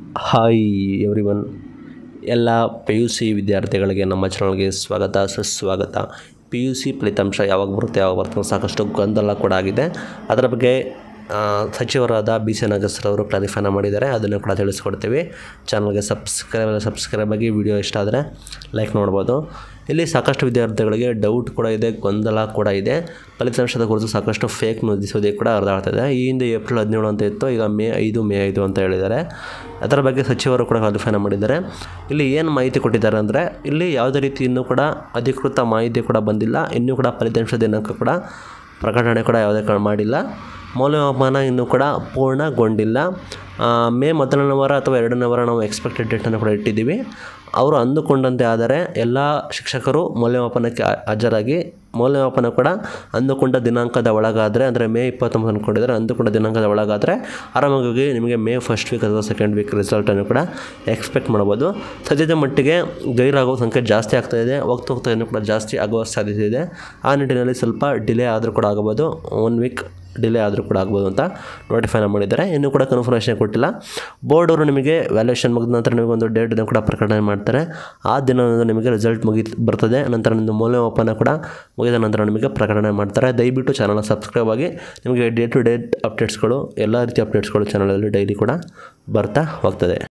hi everyone ಎಲ್ಲ P U C ವಿದ್ಯಾರ್ಥಿಗಳಿಗೆ ನಮ್ಮ ಚಾನಲ್ಗೆ ಸ್ವಾಗತ ಸುಸ್ವಾಗತ ಪಿ ಯು ಸಿ ಫಲಿತಾಂಶ ಯಾವಾಗ ಬರುತ್ತೆ ಯಾವಾಗ ಬರುತ್ತೆ ಅನ್ನೋ ಸಾಕಷ್ಟು ಗೊಂದಲ ಕೂಡ ಆಗಿದೆ ಅದರ ಬಗ್ಗೆ ಆ, ಸಚಿವರಾದ ಬಿ ಸಿ ನಾಗೇಶ್ವರ ಅವರು ಕ್ಲಾರಿಫೈನ ಮಾಡಿದ್ದಾರೆ ಅದನ್ನು ಕೂಡ ತಿಳಿಸ್ಕೊಡ್ತೀವಿ ಚಾನಲ್ಗೆ ಸಬ್ಸ್ಕ್ರೈಬ್ ಸಬ್ಸ್ಕ್ರೈಬ್ ಆಗಿ ವಿಡಿಯೋ ಇಷ್ಟ ಆದರೆ ಲೈಕ್ ನೋಡ್ಬೋದು ಇಲ್ಲಿ ಸಾಕಷ್ಟು ವಿದ್ಯಾರ್ಥಿಗಳಿಗೆ ಡೌಟ್ ಕೂಡ ಇದೆ ಗೊಂದಲ ಕೂಡ ಇದೆ ಫಲಿತಾಂಶದ ಕುರಿತು ಸಾಕಷ್ಟು ಫೇಕ್ ನ್ಯೂಸ್ ಸುದ್ದಿ ಕೂಡ ಹರಿದಾಡ್ತಿದೆ ಈ ಹಿಂದೆ ಏಪ್ರಿಲ್ ಹದಿನೇಳು ಅಂತ ಇತ್ತು ಈಗ ಮೇ ಐದು ಮೇ ಐದು ಅಂತ ಹೇಳಿದ್ದಾರೆ ಅದರ ಬಗ್ಗೆ ಸಚಿವರು ಕೂಡ ಕ್ವಾಲಿಫೈನ ಮಾಡಿದ್ದಾರೆ ಇಲ್ಲಿ ಏನು ಮಾಹಿತಿ ಕೊಟ್ಟಿದ್ದಾರೆ ಅಂದರೆ ಇಲ್ಲಿ ಯಾವುದೇ ರೀತಿ ಇನ್ನೂ ಕೂಡ ಅಧಿಕೃತ ಮಾಹಿತಿ ಕೂಡ ಬಂದಿಲ್ಲ ಇನ್ನೂ ಕೂಡ ಫಲಿತಾಂಶ ದಿನಾಂಕ ಕೂಡ ಪ್ರಕಟಣೆ ಕೂಡ ಯಾವುದೇ ಕಾರಣ ಮಾಡಿಲ್ಲ ಮೌಲ್ಯಮಾಪನ ಇನ್ನೂ ಕೂಡ ಪೂರ್ಣಗೊಂಡಿಲ್ಲ ಆ, ಮೇ ಮೊದಲನೇ ವಾರ ಅಥವಾ ಎರಡನೇ ವಾರ ನಾವು ಎಕ್ಸ್ಪೆಕ್ಟೆಡ್ ಡೇಟನ್ನು ಕೂಡ ಇಟ್ಟಿದ್ದೀವಿ ಅವರು ಅಂದುಕೊಂಡಂತೆ ಆದರೆ ಎಲ್ಲ ಶಿಕ್ಷಕರು ಮೌಲ್ಯಮಾಪನಕ್ಕೆ ಹಾ- ಹಾಜರಾಗಿ ಮೌಲ್ಯಮಾಪನ ಕೂಡ ಅಂದುಕೊಂಡ ದಿನಾಂಕದ ಒಳಗಾದರೆ ಅಂದರೆ ಮೇ ಇಪ್ಪತ್ತೊಂಬತ್ತು ಅಂದ್ಕೊಂಡಿದ್ದಾರೆ ಅಂದುಕೊಂಡ ದಿನಾಂಕದ ಒಳಗಾದರೆ ಆರಾಮಾಗಿ ನಿಮಗೆ ಮೇ ಫಸ್ಟ್ ವೀಕ್ ಅಥವಾ ಸೆಕೆಂಡ್ ವೀಕ್ ರಿಸಲ್ಟನ್ನು ಕೂಡ ಎಕ್ಸ್ಪೆಕ್ಟ್ ಮಾಡ್ಬೋದು ಸದ್ಯದ ಮಟ್ಟಿಗೆ ಗೈರಾಗೋ ಸಂಖ್ಯೆ ಜಾಸ್ತಿ ಆಗ್ತಾ ಇದೆ ಹೋಗ್ತಾ ಹೋಗ್ತಾ ಇನ್ನೂ ಕೂಡ ಜಾಸ್ತಿ ಆಗುವ ಸಾಧ್ಯತೆ ಇದೆ ಆ ನಿಟ್ಟಿನಲ್ಲಿ ಸ್ವಲ್ಪ ಡಿಲೇ ಆದರೂ ಕೂಡ ಆಗಬಹುದು ಒನ್ ವೀಕ್ ಡಿಲೇ ಆದರೂ ಕೂಡ ಆಗ್ಬೋದು ಅಂತ ನೋಟಿಫೈನ ಮಾಡಿದ್ದಾರೆ ಇನ್ನೂ ಕೂಡ ಕನ್ಫರ್ಮೇಷನ್ ಕೊಟ್ಟಿಲ್ಲ ಬೋರ್ಡ್ ಅವರು ನಿಮಗೆ ವ್ಯಾಲ್ಯೂಯೇಷನ್ ಮುಗಿದ ನಂತರ ನಿಮಗೆ ಒಂದು ಡೇಟನ್ನು ಕೂಡ ಪ್ರಕಟಣೆ ಮಾಡ್ತಾರೆ ಆ ದಿನ ನಿಮಗೆ ರಿಸಲ್ಟ್ ಮುಗಿ ಬರ್ತದೆ ನಂತರ ನಿಮ್ಮದು ಮೌಲ್ಯಮಾಪನ ಕೂಡ ಮುಗಿದ ನಂತರ ನಿಮಗೆ ಪ್ರಕಟಣೆ ಮಾಡ್ತಾರೆ ದಯವಿಟ್ಟು ಚಾನಲ್ನ ಸಬ್ಸ್ಕ್ರೈಬ್ ಆಗಿ ನಿಮಗೆ ಡೇ ಟು ಡೇ ಅಪ್ಡೇಟ್ಸ್ಗಳು ಎಲ್ಲ ರೀತಿಯ ಅಪ್ಡೇಟ್ಸ್ಗಳು ಚಾನಲಲ್ಲಿ ಡೈಲಿ ಕೂಡ ಬರ್ತಾ ಹೋಗ್ತದೆ